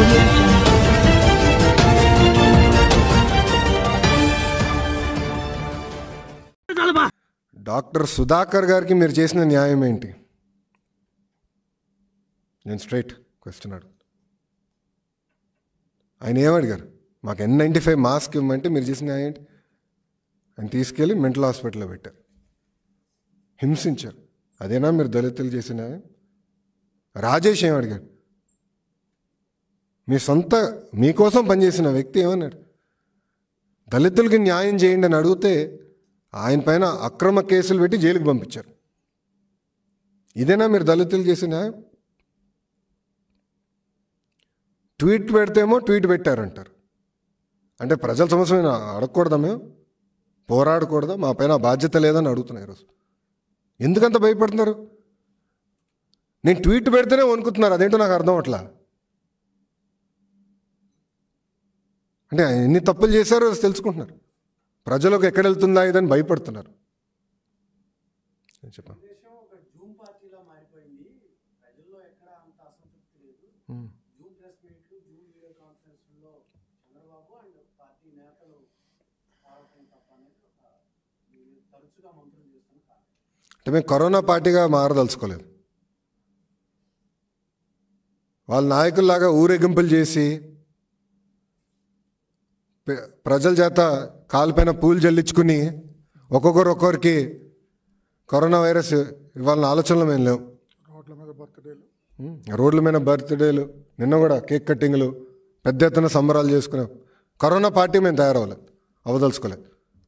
Doctor Sudhakar గారికి మీరు చేసిన న్యాయం ఏంటి నేను స్ట్రైట్ క్వశ్చన్ అడుగు ఆయన ఏమడిగారు మాకు ఎన్ నైంటీ ఫైవ్ మాస్క్ ఇవ్వమంటే మీరు చేసిన న్యాయం ఏంటి ఆయన తీసుకెళ్ళి మెంటల్ హాస్పిటల్లో పెట్టారు హింసించారు అదేనా మీరు దళితులు చేసిన న్యాయం రాజేష్ ఏమడిగాడు మీ సొంత మీకోసం పనిచేసిన వ్యక్తి ఏమన్నాడు దళితులకి న్యాయం చేయండి అని అడిగితే ఆయన పైన అక్రమ కేసులు పెట్టి జైలుకి పంపించారు ఇదేనా మీరు దళితులు చేసిన న్యాయం ట్వీట్ పెడితేమో ట్వీట్ పెట్టారంటారు అంటే ప్రజల సమస్యలు అడగకూడదా మేము పోరాడకూడదా మా పైన బాధ్యత లేదని అడుగుతున్నాయి ఈరోజు ఎందుకంత భయపడుతున్నారు నేను ట్వీట్ పెడితేనే వణుకుతున్నారు అదేంటో నాకు అర్థం అవట్లా అంటే ఆయన ఎన్ని తప్పులు చేశారో తెలుసుకుంటున్నారు ప్రజలకు ఎక్కడ వెళ్తుందా ఇదని భయపడుతున్నారు చెప్పండి దేశం ఒక జూమ్ పార్టీలా మారిపోయింది ప్రజల్లో ఎక్కడ అంత అసంతృప్తి లేదు జూమ్ ప్రెస్ మీట్లు జూమ్ వీడియో కాన్ఫరెన్స్లో చంద్రబాబు అండ్ పార్టీ నేతలు పాల్గొనడం తప్ప అనేది ఒక మీరు తరచుగా మంత్రులు చేస్తున్న కారణం అంటే మేము కరోనా పార్టీగా మారదలుచుకోలేదు వాళ్ళ నాయకుల్లాగా ఊరేగింపులు చేసి పె- ప్రజల చేత కాలుపైన పూలు జల్లించుకుని ఒక్కొక్కరు ఒక్కొక్కరికి కరోనా వైరస్ ఇవాళ ఆలోచనలో మేము లేవు రోడ్ల మీద బర్త్డేలు ఉమ్, రోడ్ల మీద బర్త్డేలు నిన్న కూడా కేక్ కట్టింగ్లు పెద్ద ఎత్తున సంబరాలు చేసుకున్నాం కరోనా పార్టీ మేము తయారవ్వలేదు అవదలుచుకోలేదు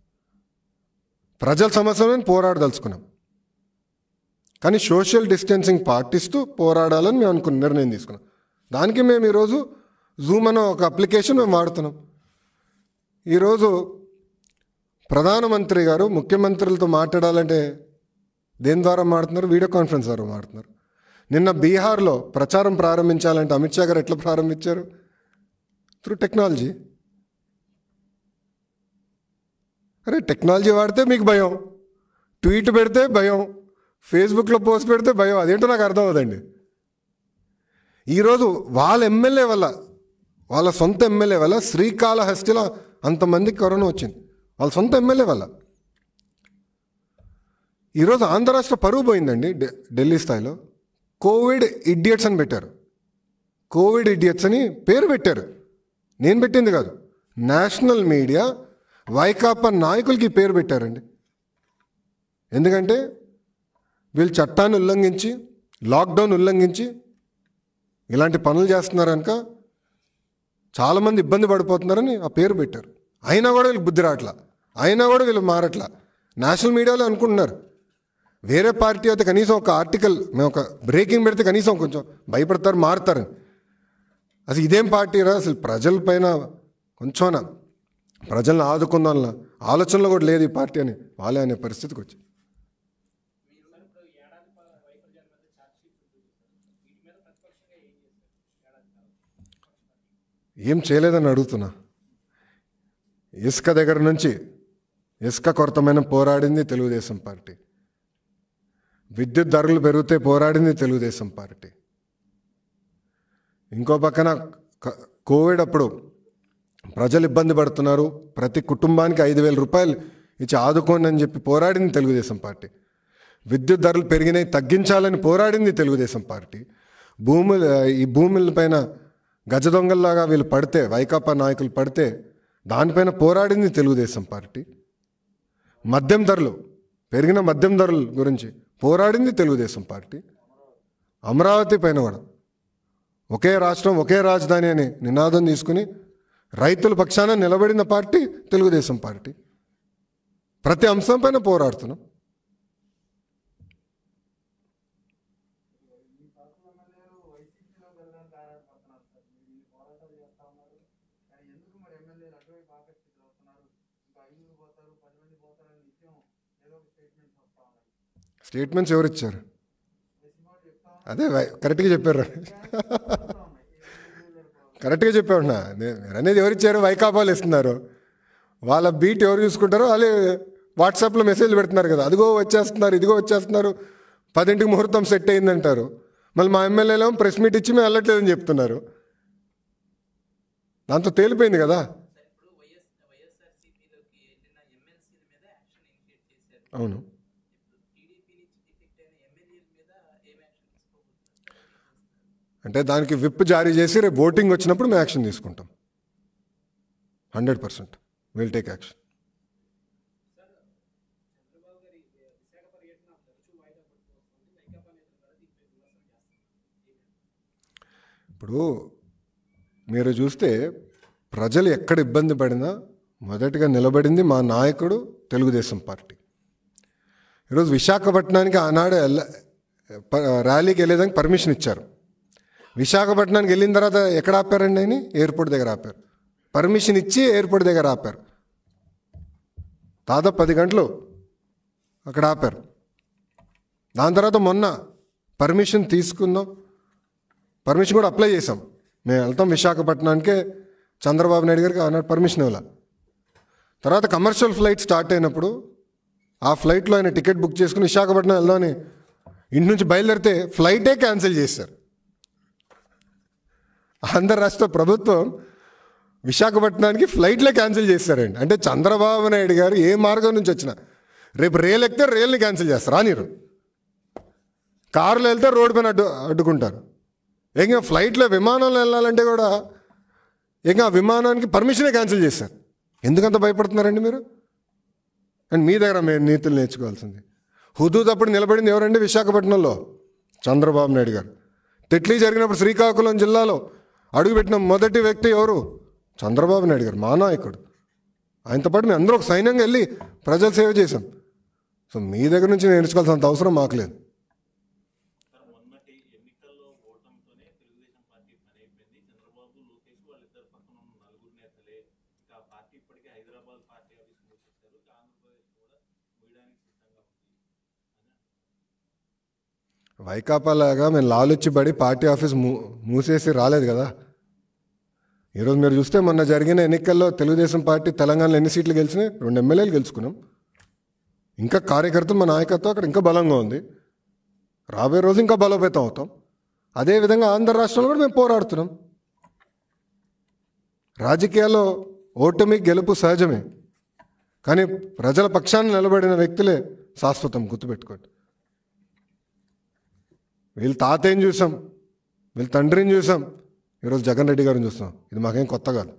ప్రజల సమస్యలను పోరాడదలుచుకున్నాం కానీ సోషల్ డిస్టెన్సింగ్ పాటిస్తూ పోరాడాలని మేము అనుకున్న నిర్ణయం తీసుకున్నాం దానికి మేము ఈరోజు జూమ్ అనే ఒక అప్లికేషన్ మేము వాడుతున్నాం ఈరోజు ప్రధానమంత్రి గారు ముఖ్యమంత్రులతో మాట్లాడాలంటే దేని ద్వారా మాడుతున్నారు వీడియో కాన్ఫరెన్స్ ద్వారా మాడుతున్నారు నిన్న బీహార్లో ప్రచారం ప్రారంభించాలంటే అమిత్ షా గారు ఎట్లా ప్రారంభించారు త్రూ టెక్నాలజీ అరే టెక్నాలజీ వాడితే మీకు భయం ట్వీట్ పెడితే భయం ఫేస్బుక్లో పోస్ట్ పెడితే భయం అదేంటో నాకు అర్థం అవుదండి ఈరోజు వాళ్ళ ఎమ్మెల్యే వల్ల వాళ్ళ సొంత ఎమ్మెల్యే వల్ల శ్రీకాళహస్తిలో అంతమందికి కరోనా వచ్చింది వాళ్ళ సొంత ఎమ్మెల్యే వల్ల ఈరోజు ఆంధ్ర రాష్ట్ర పరువు పోయిందండి ఢి- ఢిల్లీ స్థాయిలో కోవిడ్ ఇడియట్స్ అని పెట్టారు కోవిడ్ ఇడియట్స్ అని పేరు పెట్టారు నేను పెట్టింది కాదు నేషనల్ మీడియా వైకాపా నాయకులకి ఈ పేరు పెట్టారండి ఎందుకంటే వీళ్ళు చట్టాన్ని ఉల్లంఘించి లాక్డౌన్ ఉల్లంఘించి ఇలాంటి పనులు చేస్తున్నారు కనుక చాలామంది ఇబ్బంది పడిపోతున్నారని ఆ పేరు పెట్టారు అయినా కూడా వీళ్ళు బుద్ధి రావట్లా అయినా కూడా వీళ్ళు మారట్లా నేషనల్ మీడియాలో అనుకుంటున్నారు వేరే పార్టీ అయితే కనీసం ఒక ఆర్టికల్ మేము ఒక బ్రేకింగ్ పెడితే కనీసం కొంచెం భయపడతారు మారుతారని అసలు ఇదేం పార్టీ రా అసలు ప్రజలపైన కొంచెం ప్రజల్ని ఆదుకుందాం ఆలోచనలో కూడా లేదు ఈ పార్టీ అని వాళ్ళే అనే పరిస్థితికి వచ్చి ఏం చేయలేదని అడుగుతున్నా ఇసుక దగ్గర నుంచి ఇసుక కొరతమైన పోరాడింది తెలుగుదేశం పార్టీ విద్యుత్ ధరలు పెరిగితే పోరాడింది తెలుగుదేశం పార్టీ ఇంకో పక్కన క- కోవిడ్ అప్పుడు ప్రజలు ఇబ్బంది పడుతున్నారు ప్రతి కుటుంబానికి ఐదు వేల రూపాయలు ఇచ్చి ఆదుకోండి అని చెప్పి పోరాడింది తెలుగుదేశం పార్టీ విద్యుత్ ధరలు పెరిగినాయి తగ్గించాలని పోరాడింది తెలుగుదేశం పార్టీ భూములు ఈ భూములపైన గజ దొంగల్లాగా వీళ్ళు పడితే వైకాపా నాయకులు పడితే దానిపైన పోరాడింది తెలుగుదేశం పార్టీ మద్యం ధరలు పెరిగిన మద్యం ధరల గురించి పోరాడింది తెలుగుదేశం పార్టీ అమరావతి పైన కూడా ఒకే రాష్ట్రం ఒకే రాజధాని అని నినాదం తీసుకుని రైతుల పక్షాన నిలబడిన పార్టీ తెలుగుదేశం పార్టీ ప్రతి అంశం పైన పోరాడుతున్నాం మీ పార్టీ ఎమ్మెల్యేలు వైసీపీలో వెళ్ళడానికి ఆరాటపడుతున్నారు సార్ మీరు ఈ పోరాటాలు చేస్తా ఉన్నారు కానీ ఎందుకు మరి ఎమ్మెల్యేలు అటువైపు ఆకర్షితులు అవుతున్నారు ఇంకా ఐదుగురు పోతారు పది మంది పోతారని నిత్యం ఏదో ఒక స్టేట్మెంట్స్ వస్తా ఉన్నాయి స్టేట్మెంట్స్ ఎవరు ఇచ్చారు వైసీపీ వాళ్ళు చెప్తా అదే వై- కరెక్ట్గా చెప్పారు కరెక్ట్గా చెప్పాడు నా నేను అనేది ఎవరు ఇచ్చారు వైకాపాలు ఇస్తున్నారు వాళ్ళ బీట్ ఎవరు చూసుకుంటారో వాళ్ళే వాట్సాప్లో మెసేజ్ పెడుతున్నారు కదా అదిగో వచ్చేస్తున్నారు ఇదిగో వచ్చేస్తున్నారు పదింటికి ముహూర్తం సెట్ అయిందంటారు మళ్ళీ మా ఎమ్మెల్యేలో ప్రెస్ మీట్ ఇచ్చి మేము వెళ్ళట్లేదని చెప్తున్నారు దాంతో తేలిపోయింది కదా సార్ ఇప్పుడు వైఎస్ వైఎస్ఆర్సీపీలోకి వెళ్ళిన ఎమ్మెల్సీల మీద యాక్షన్ ఇనిషియేట్ చేశారు అవును ఇప్పుడు టీడీపీ నుంచి డిఫెక్ట్ అయిన ఎమ్మెల్యేల మీద ఏం యాక్షన్ తీసుకోబోతున్నారు అంటే దానికి విప్ జారీ చేసి రేపు ఓటింగ్ వచ్చినప్పుడు మేము యాక్షన్ తీసుకుంటాం hundred percent will take action Chandrababu గారి విశాఖ పర్యటన తరచూ వాయిదా పడుతూ వస్తుంది వైకాపా నేతలు కూడా దీనిపై విమర్శలు చేస్తున్నారు ఇప్పుడు మీరు చూస్తే ప్రజలు ఎక్కడ ఇబ్బంది పడినా మొదటగా నిలబడింది మా నాయకుడు తెలుగుదేశం పార్టీ ఈరోజు విశాఖపట్నానికి ఆనాడు వెళ్ళ ప- ర్యాలీకి వెళ్ళేదానికి పర్మిషన్ ఇచ్చారు విశాఖపట్నానికి వెళ్ళిన తర్వాత ఎక్కడ ఆపారండి ఆయన ఎయిర్పోర్ట్ దగ్గర ఆపారు పర్మిషన్ ఇచ్చి ఎయిర్పోర్ట్ దగ్గర ఆపారు దాదాపు పది గంటలు అక్కడ ఆపారు దాని తర్వాత మొన్న పర్మిషన్ తీసుకుందాం పర్మిషన్ కూడా అప్లై చేసాం మేము వెళ్తాం విశాఖపట్నానికే చంద్రబాబు నాయుడు గారికి ఆనాడు పర్మిషన్ ఇవ్వాలి తర్వాత కమర్షియల్ ఫ్లైట్ స్టార్ట్ అయినప్పుడు ఆ ఫ్లైట్లో ఆయన టికెట్ బుక్ చేసుకుని విశాఖపట్నం వెళ్దామని ఇంటి నుంచి బయలుదేరితే ఫ్లైటే క్యాన్సిల్ చేశారు ఆంధ్ర రాష్ట్ర ప్రభుత్వం విశాఖపట్నానికి ఫ్లైట్లే క్యాన్సిల్ చేశారండి అంటే చంద్రబాబు నాయుడు గారు ఏ మార్గం నుంచి వచ్చినా రేపు రైలు ఎక్కితే రైల్ని క్యాన్సిల్ చేస్తారు రానిరు కారులో వెళ్తే రోడ్డు పైన అడ్డు అడ్డుకుంటారు ఇంకా ఫ్లైట్లో విమానంలో వెళ్ళాలంటే కూడా ఇంకా ఆ విమానానికి పర్మిషనే క్యాన్సిల్ చేశారు ఎందుకంత భయపడుతున్నారండి మీరు అండ్ మీ దగ్గర మేము నీతులు నేర్చుకోవాల్సింది హుదూద్ అప్పుడు నిలబడింది ఎవరండి విశాఖపట్నంలో చంద్రబాబు నాయుడు గారు తిట్లీ జరిగినప్పుడు శ్రీకాకుళం జిల్లాలో అడుగుపెట్టిన మొదటి వ్యక్తి ఎవరు చంద్రబాబు నాయుడు గారు మా నాయకుడు ఆయనతో పాటు మేము అందరూ ఒక సైన్యంగా వెళ్ళి ప్రజలు సేవ చేశాం సో మీ దగ్గర నుంచి నేర్చుకోవాల్సినంత అవసరం మాకు లేదు సార్ మొన్నటి ఎన్నికల్లో ఓటమితోనే తెలుగుదేశం పార్టీ పని అయిపోయింది చంద్రబాబు లోకేష్ వాళ్ళిద్దరు పక్కన ఉన్న నలుగురు నేతలే ఇక ఆ పార్టీ ఇప్పటికే హైదరాబాద్ పార్టీ ఆఫీస్ మూసేశారు ఇక ఆంధ్రప్రదేశ్ కూడా మూయడానికి సిద్ధంగా ఉంది అని వైకాపా లాగా మేము లాలొచ్చిబడి పార్టీ ఆఫీస్ మూ మూసేసి రాలేదు కదా ఈరోజు మీరు చూస్తే మొన్న జరిగిన ఎన్నికల్లో తెలుగుదేశం పార్టీ తెలంగాణలో ఎన్ని సీట్లు గెలిచినాయి రెండు ఎమ్మెల్యేలు గెలుచుకున్నాం ఇంకా కార్యకర్తలు మా నాయకత్వం అక్కడ ఇంకా బలంగా ఉంది రాబోయే రోజు ఇంకా బలోపేతం అవుతాం అదేవిధంగా ఆంధ్ర రాష్ట్రంలో కూడా మేము పోరాడుతున్నాం రాజకీయాల్లో ఓటమి గెలుపు సహజమే కానీ ప్రజల పక్షాన్ని నిలబడిన వ్యక్తులే శాశ్వతం గుర్తుపెట్టుకోండి వీళ్ళ తాతయ్యని చూసాం వీళ్ళ తండ్రిని చూసాం ఈరోజు జగన్ రెడ్డి గారిని చూస్తాం ఇది మాకేం కొత్త కాదు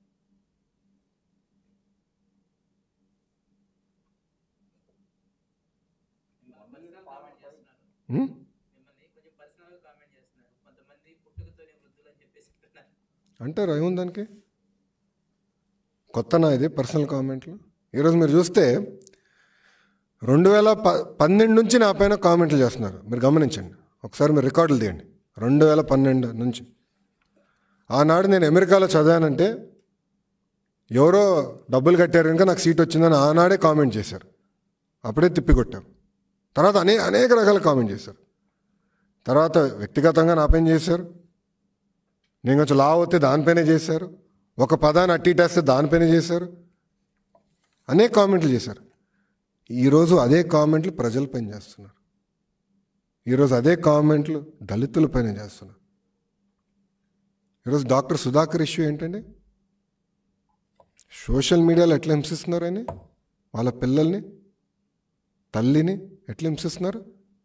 పర్సనల్ కామెంట్ చేస్తున్నారు ఉం? మిమ్మల్ని కొంచెం పర్సనల్ కామెంట్ చేస్తున్నారు కొంతమంది పుట్టుకతోనే వృద్ధులు అని చెప్పేసి అంటున్నారు అంటారు ఏముంది దానికి కొత్తనా ఇది పర్సనల్ కామెంట్లు ఈరోజు మీరు చూస్తే రెండు వేల ప పన్నెండు నుంచి నా పైన కామెంట్లు చేస్తున్నారు మీరు గమనించండి ఒకసారి మీరు రికార్డులు తీయండి రెండు వేల పన్నెండు నుంచి ఆనాడు నేను అమెరికాలో చదివానంటే ఎవరో డబ్బులు కట్టారు కనుక నాకు సీట్ వచ్చిందని ఆనాడే కామెంట్ చేశారు అప్పుడే తిప్పికొట్టాం తర్వాత అనే అనేక రకాల కామెంట్ చేశారు తర్వాత వ్యక్తిగతంగా నా పైన చేశారు నేను కొంచెం లావ్ అవుతే దానిపైనే చేశారు ఒక పదాన్ని అట్టి ఇటేస్తే దానిపైనే చేశారు అనేక కామెంట్లు చేశారు ఈరోజు అదే కామెంట్లు ప్రజలపైన చేస్తున్నారు ఈరోజు అదే కామెంట్లు దళితులపైన చేస్తున్నారు ఈరోజు డాక్టర్ సుధాకర్ ఇష్యూ ఏంటండి సోషల్ మీడియాలో ఎట్లా హింసిస్తున్నారని వాళ్ళ పిల్లల్ని తల్లిని ఎట్లా హింసిస్తున్నారు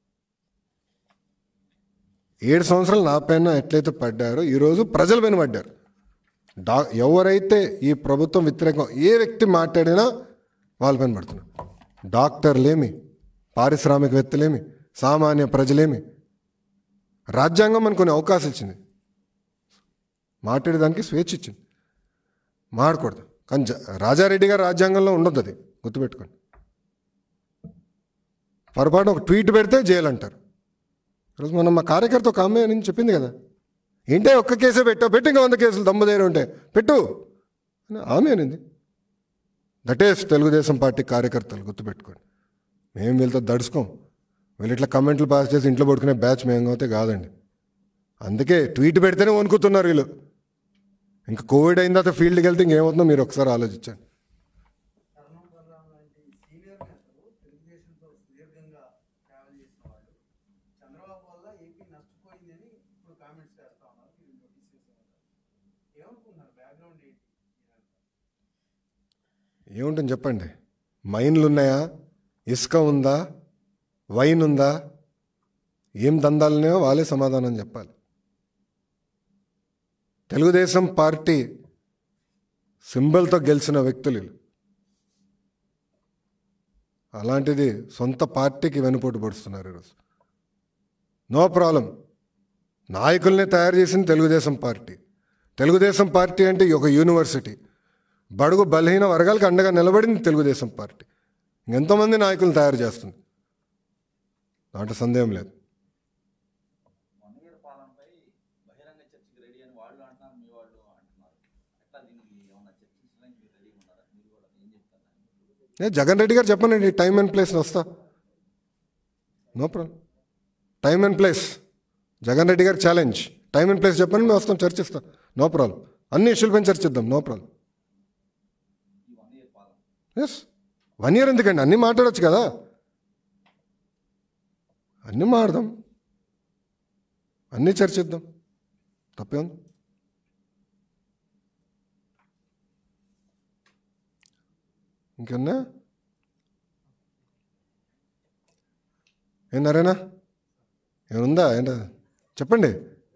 ఏడు సంవత్సరాలు నా పైన ఎట్లయితే పడ్డారో ఈరోజు ప్రజల పైన పడ్డారు డా ఎవరైతే ఈ ప్రభుత్వం వ్యతిరేకం ఏ వ్యక్తి మాట్లాడినా వాళ్ళ పైన పడుతున్నారు డాక్టర్లేమి పారిశ్రామికవేత్తలేమి సామాన్య ప్రజలేమి రాజ్యాంగం మనకు కొన్ని అవకాశం ఇచ్చింది మాట్లాడేదానికి స్వేచ్ఛ ఇచ్చింది మాడకూడదు కానీ జ- రాజారెడ్డి గారి రాజ్యాంగంలో ఉండదు అది గుర్తుపెట్టుకోండి పొరపాటు ఒక ట్వీట్ పెడితే జైలు అంటారు ఈరోజు మనం మా కార్యకర్త ఒక అమ్మాయి అని చెప్పింది కదా ఏంటే ఒక్క కేసే పెట్టావు పెట్టు ఇంకా వంద కేసులు దమ్ము దగ్గర ఉంటే పెట్టు అని ఆమె అనింది దట్ ఈస్ తెలుగుదేశం పార్టీ కార్యకర్తలు గుర్తుపెట్టుకోండి మేము వీళ్ళతో దడుచుకోం వీళ్ళు ఇట్లా కమెంట్లు పాస్ చేసి ఇంట్లో పడుకునే బ్యాచ్ మేము అయితే కాదండి అందుకే ట్వీట్ పెడితేనే వణుకుతున్నారు వీళ్ళు ఇంకా కోవిడ్ అయిన తర్వాత ఫీల్డ్కి వెళ్తే ఇంకేమవుతుందో మీరు ఒకసారి ఆలోచించండి కర్ణం బలరాం లాంటి సీనియర్ నేతలు తెలుగుదేశంతో సుదీర్ఘంగా ట్రావెల్ చేసిన వాళ్ళు చంద్రబాబు వల్ల ఏపీ నష్టపోయిందని ఇప్పుడు కామెంట్స్ చేస్తా ఉన్నారు మీరు నోటీస్ చేసే ఏమనుకుంటున్నారు బ్యాక్గ్రౌండ్ ఏంటి ఇదంతా? ఏముంటుంది చెప్పండి మైన్లు ఉన్నాయా ఇసుక ఉందా వైన్ ఉందా ఏం దందాలనేవో వాళ్ళే సమాధానం చెప్పాలి తెలుగుదేశం పార్టీ సింబల్తో గెలిచిన వ్యక్తులు వీళ్ళు. అలాంటిది సొంత పార్టీకి వెనుపోటు పడుతున్నారు ఈరోజు నో ప్రాబ్లం నాయకుల్ని తయారు చేసింది తెలుగుదేశం పార్టీ తెలుగుదేశం పార్టీ అంటే ఒక యూనివర్సిటీ బడుగు బలహీన వర్గాలకు అండగా నిలబడింది తెలుగుదేశం పార్టీ ఎంతోమంది నాయకులు తయారు చేస్తుంది దాంట్లో సందేహం లేదు వన్ ఇయర్ పాలనపై బహిరంగ చర్చకి రెడీ అని వాళ్ళు అంటున్నారు మీ వాళ్ళు అంటున్నారు ఎట్లా దీనికి ఏమన్నా చర్చించడానికి మీరు రెడీగా ఉన్నారా మీరు కూడా ఏం చెప్తారు ఏ జగన్ రెడ్డి గారు చెప్పండి టైం అండ్ ప్లేస్ వస్తా no problem time and place Jagan Reddy గారు ఛాలెంజ్ టైం అండ్ ప్లేస్ చెప్పండి మేము వస్తాం చర్చిస్తాం నో ప్రాబ్లం అన్ని ఇష్యూలపైన చర్చిద్దాం నో ప్రాబ్లం ఈ వన్ ఇయర్ పాలన ఎస్ వన్ ఇయర్ ఎందుకండి అన్నీ మాట్లాడొచ్చు కదా అన్నీ మాడదాం అన్నీ చర్చిద్దాం తప్పే ఉంది ఇంకెన్నా ఏం నరేనా ఏముందా ఏంట చెప్పండి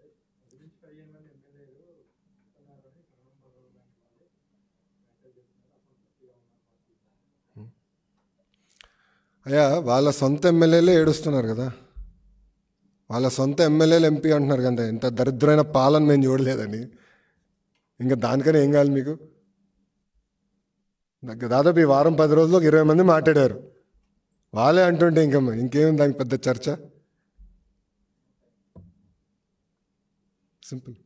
అయ్యా వాళ్ళ సొంత ఎమ్మెల్యేలే ఏడుస్తున్నారు కదా వాళ్ళ సొంత ఎమ్మెల్యేలు ఎంపీ అంటున్నారు కదా ఇంత దరిద్రమైన పాలన మేము చూడలేదని ఇంకా దానికనే ఏం కావాలి మీకు నాకు దాదాపు ఈ వారం పది రోజుల్లో ఒక ఇరవై మంది మాట్లాడారు వాళ్ళే అంటుంటే ఇంకా ఇంకేం దానికి పెద్ద చర్చ సింపుల్